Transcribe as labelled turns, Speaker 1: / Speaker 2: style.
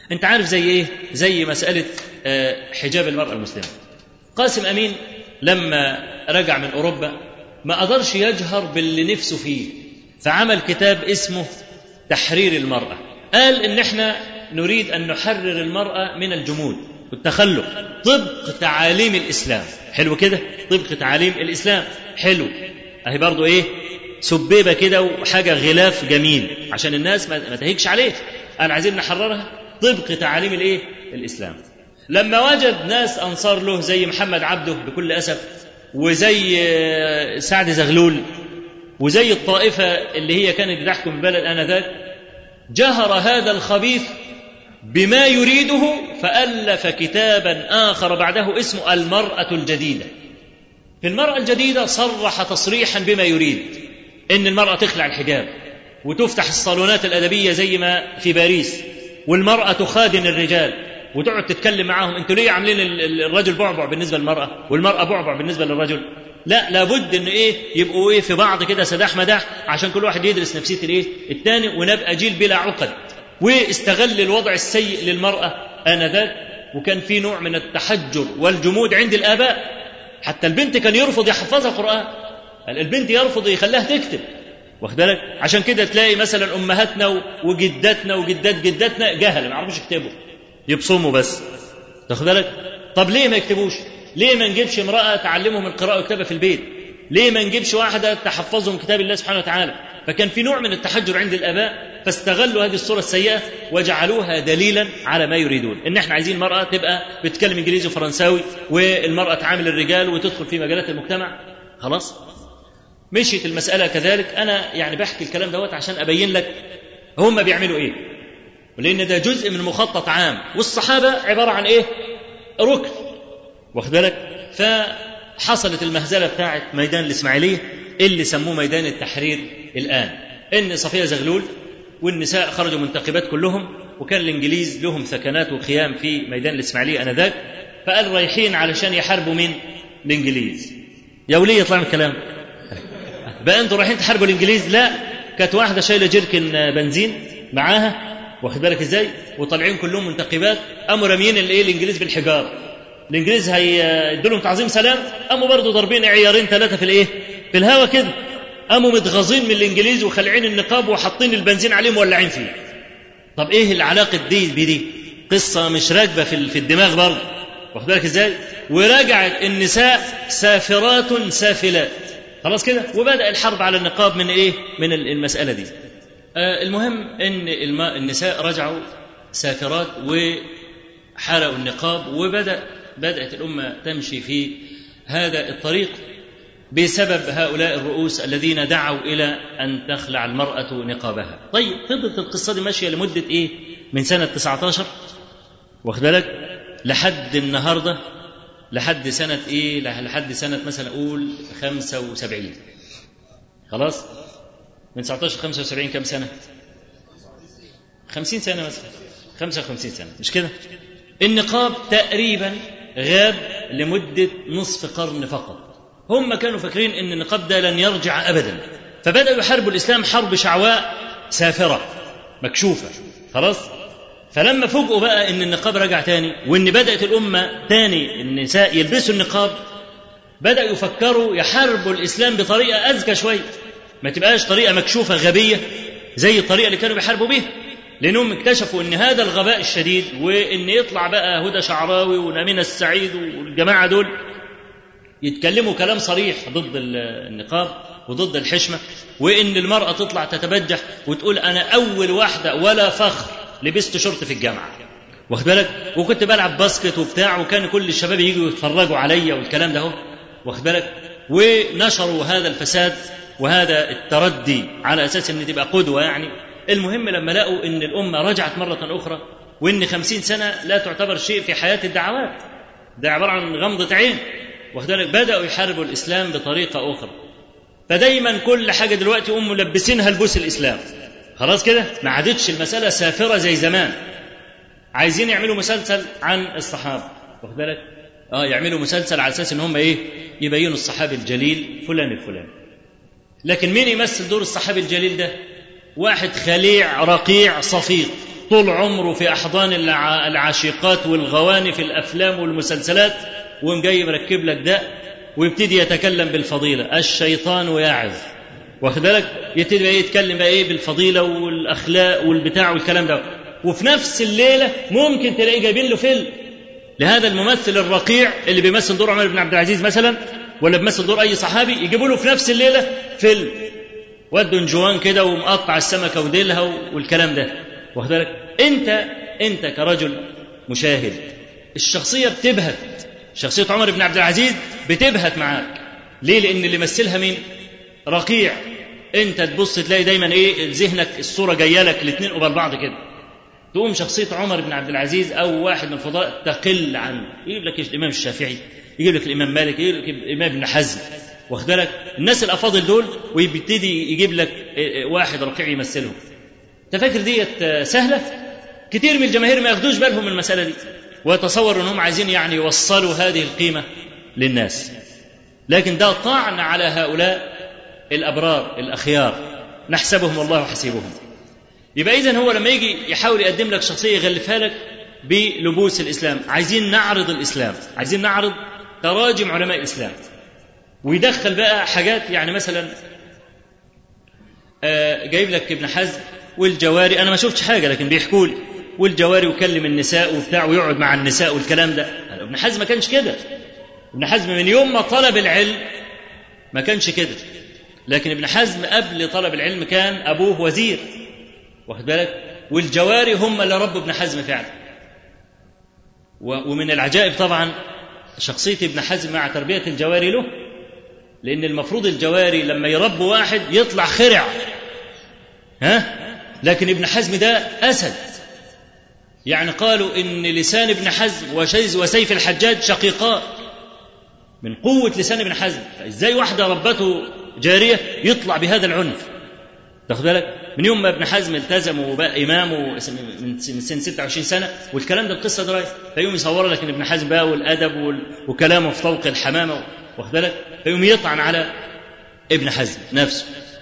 Speaker 1: انت عارف زي ايه زي مساله حجاب المراه المسلمه قاسم امين لما رجع من اوروبا ما قدرش يجهر باللي نفسه فيه فعمل كتاب اسمه تحرير المراه قال ان احنا نريد ان نحرر المراه من الجمود والتخلف طبق تعاليم الاسلام حلو كده طبق تعاليم الاسلام حلو اهي برضو ايه سبيبه كده وحاجه غلاف جميل عشان الناس ما تهيجش عليه انا عايزين نحررها طبق تعاليم الايه الاسلام لما وجد ناس انصار له زي محمد عبده بكل اسف وزي سعد زغلول وزي الطائفه اللي هي كانت بتحكم البلد انذاك جهر هذا الخبيث بما يريده فالف كتابا اخر بعده اسمه المراه الجديده في المراه الجديده صرح تصريحا بما يريد ان المراه تخلع الحجاب وتفتح الصالونات الادبيه زي ما في باريس والمراه تخادن الرجال وتقعد تتكلم معاهم انتوا ليه عاملين الرجل بعبع بالنسبه للمراه والمراه بعبع بالنسبه للرجل لا لابد ان ايه يبقوا ايه في بعض كده سداح مداح عشان كل واحد يدرس نفسيه الايه الثاني ونبقى جيل بلا عقد واستغل الوضع السيء للمراه انذاك وكان في نوع من التحجر والجمود عند الاباء حتى البنت كان يرفض يحفظها القران البنت يرفض يخليها تكتب واخد بالك عشان كده تلاقي مثلا امهاتنا وجداتنا وجدات جداتنا جهل ما يعرفوش يكتبوا يبصموا بس تاخد بالك طب ليه ما يكتبوش ليه ما نجيبش امراه تعلمهم القراءه والكتابه في البيت ليه ما نجيبش واحده تحفظهم كتاب الله سبحانه وتعالى فكان في نوع من التحجر عند الاباء فاستغلوا هذه الصوره السيئه وجعلوها دليلا على ما يريدون ان احنا عايزين المراه تبقى بتتكلم انجليزي وفرنساوي والمراه تعامل الرجال وتدخل في مجالات المجتمع خلاص مشيت المساله كذلك انا يعني بحكي الكلام دوت عشان ابين لك هم بيعملوا ايه ولان ده جزء من مخطط عام والصحابه عباره عن ايه ركن واخد بالك فحصلت المهزله بتاعه ميدان الاسماعيليه اللي سموه ميدان التحرير الان ان صفيه زغلول والنساء خرجوا منتخبات كلهم وكان الانجليز لهم ثكنات وخيام في ميدان الاسماعيليه انذاك فقال رايحين علشان يحاربوا مين الانجليز يا وليه يطلع من الكلام بقى انتوا رايحين تحاربوا الانجليز لا كانت واحده شايله جيركن بنزين معاها واخد بالك ازاي وطالعين كلهم منتقبات قاموا راميين الايه الانجليز بالحجار الانجليز هيدوا لهم تعظيم سلام قاموا برضه ضاربين عيارين ثلاثه في الايه في الهوا كده قاموا متغاظين من الانجليز وخلعين النقاب وحاطين البنزين عليهم وولعين فيه طب ايه العلاقه دي بدي قصه مش راكبه في في الدماغ برضه واخد بالك ازاي ورجعت النساء سافرات سافلات خلاص كده وبدا الحرب على النقاب من ايه من المساله دي آه المهم ان النساء رجعوا سافرات وحرقوا النقاب وبدا بدات الامه تمشي في هذا الطريق بسبب هؤلاء الرؤوس الذين دعوا الى ان تخلع المراه نقابها. طيب فضلت القصه دي ماشيه لمده ايه؟ من سنه 19 واخد بالك؟ لحد النهارده لحد سنه ايه؟ لحد سنه مثلا اقول 75 خلاص؟ من 19 75 كم سنه؟ 50 سنه مثلا 55 سنه مش كده؟ النقاب تقريبا غاب لمده نصف قرن فقط هم كانوا فاكرين ان النقاب ده لن يرجع ابدا فبداوا يحاربوا الاسلام حرب شعواء سافره مكشوفه خلاص فلما فوجئوا بقى ان النقاب رجع تاني وان بدات الامه تاني النساء يلبسوا النقاب بداوا يفكروا يحاربوا الاسلام بطريقه اذكى شويه ما تبقاش طريقه مكشوفه غبيه زي الطريقه اللي كانوا بيحاربوا بيها لانهم اكتشفوا ان هذا الغباء الشديد وان يطلع بقى هدى شعراوي ونمينة السعيد والجماعه دول يتكلموا كلام صريح ضد النقاب وضد الحشمه وان المراه تطلع تتبجح وتقول انا اول واحده ولا فخر لبست شورت في الجامعه واخد بالك وكنت بلعب باسكت وبتاع وكان كل الشباب يجوا يتفرجوا عليا والكلام ده اهو واخد بالك ونشروا هذا الفساد وهذا التردي على اساس ان تبقى قدوه يعني المهم لما لقوا ان الامه رجعت مره اخرى وان خمسين سنه لا تعتبر شيء في حياه الدعوات ده عباره عن غمضه عين واخد بالك بداوا يحاربوا الاسلام بطريقه اخرى فدايما كل حاجه دلوقتي هم ملبسينها لبوس الاسلام خلاص كده ما عادتش المساله سافره زي زمان عايزين يعملوا مسلسل عن الصحابه واخد بالك اه يعملوا مسلسل على اساس ان هم ايه يبينوا الصحابي الجليل فلان الفلاني لكن مين يمثل دور الصحابي الجليل ده واحد خليع رقيع صفيق طول عمره في احضان الع- العاشقات والغواني في الافلام والمسلسلات وقام جاي مركب لك ده ويبتدي يتكلم بالفضيله الشيطان يعظ واخد بالك يبتدي بقى يتكلم بقى ايه بالفضيله والاخلاق والبتاع والكلام ده وفي نفس الليله ممكن تلاقيه جايبين له فيلم لهذا الممثل الرقيع اللي بيمثل دور عمر بن عبد العزيز مثلا ولا بيمثل دور اي صحابي يجيبوا له في نفس الليله فيلم ودوا نجوان كده ومقطع السمكه وديلها والكلام ده واخد بالك انت انت كرجل مشاهد الشخصيه بتبهت شخصيه عمر بن عبد العزيز بتبهت معاك ليه لان اللي مثلها مين رقيع انت تبص تلاقي دايما ايه ذهنك الصوره جايه لك الاثنين قبال بعض كده تقوم شخصيه عمر بن عبد العزيز او واحد من الفضلاء تقل عنه يجيب لك الامام الشافعي يجيب لك الامام مالك يجيب لك الامام ابن حزم واخد بالك الناس الافاضل دول ويبتدي يجيب لك واحد رقيع يمثلهم انت فاكر ديت سهله كتير من الجماهير ما ياخدوش بالهم من المساله دي ويتصور انهم عايزين يعني يوصلوا هذه القيمه للناس لكن ده طعن على هؤلاء الابرار الاخيار نحسبهم والله حسيبهم يبقى اذا هو لما يجي يحاول يقدم لك شخصيه يغلفها لك بلبوس الاسلام عايزين نعرض الاسلام عايزين نعرض تراجم علماء الاسلام ويدخل بقى حاجات يعني مثلا آه جايب لك ابن حزم والجواري انا ما شفتش حاجه لكن بيحكوا لي والجواري وكلم النساء وبتاع ويقعد مع النساء والكلام ده ابن حزم ما كانش كده ابن حزم من يوم ما طلب العلم ما كانش كده لكن ابن حزم قبل طلب العلم كان ابوه وزير واخد بالك والجواري هم اللي ربوا ابن حزم فعلا ومن العجائب طبعا شخصية ابن حزم مع تربية الجواري له لأن المفروض الجواري لما يربوا واحد يطلع خرع ها لكن ابن حزم ده أسد يعني قالوا إن لسان ابن حزم وسيف الحجاج شقيقان من قوة لسان ابن حزم ازاي واحدة ربته جارية يطلع بهذا العنف تاخد بالك من يوم ما ابن حزم التزم وبقى امام من سن 26 سنه والكلام ده القصه درايه فيقوم يصور لك ان ابن حزم بقى والادب وكلامه في طوق الحمامه واخد بالك فيقوم يطعن على ابن حزم نفسه